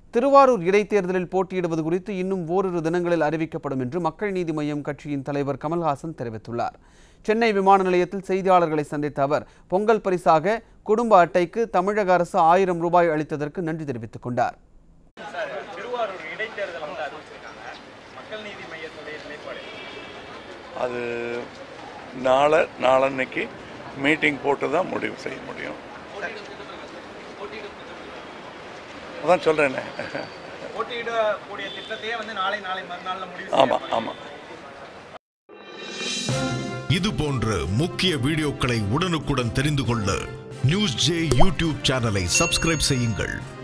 திருவாரூர் இடைத்தேர்தலில் போட்டியிடுவது குறித்து இன்னும் ஓரிரு தினங்களில் அறிவிக்கப்படும் என்று மக்கள் நீதி மய்யம் கட்சியின் தலைவர் கமல்ஹாசன் தெரிவித்துள்ளார் சென்னை விமான நிலையத்தில் செய்தியாளர்களை சந்தித்த அவர் பொங்கல் பரிசாக குடும்ப அட்டைக்கு தமிழக அரசு ஆயிரம் ரூபாய் அளித்ததற்கு நன்றி தெரிவித்துக் கொண்டார் சார் திருவாரூர் இடைத்தேர்தல் வந்து அறிவிச்சிருக்காங்க மக்கள் நீதி மையத்துடைய நிலைப்பாடு அது நாளை நாளன்னைக்கு மீட்டிங் போட்டு தான் முடிவு செய்ய முடியும் அதான் சொல்கிறேனே போட்டியிடக்கூடிய திட்டத்தையே வந்து நாளை நாளை மறுநாள்ல முடிவு ஆமாம் ஆமாம் இது போன்ற முக்கிய வீடியோக்களை உடனுக்குடன் தெரிந்து கொள்ள நியூஸ் ஜே யூடியூப் சேனலை சப்ஸ்கிரைப் செய்யுங்கள்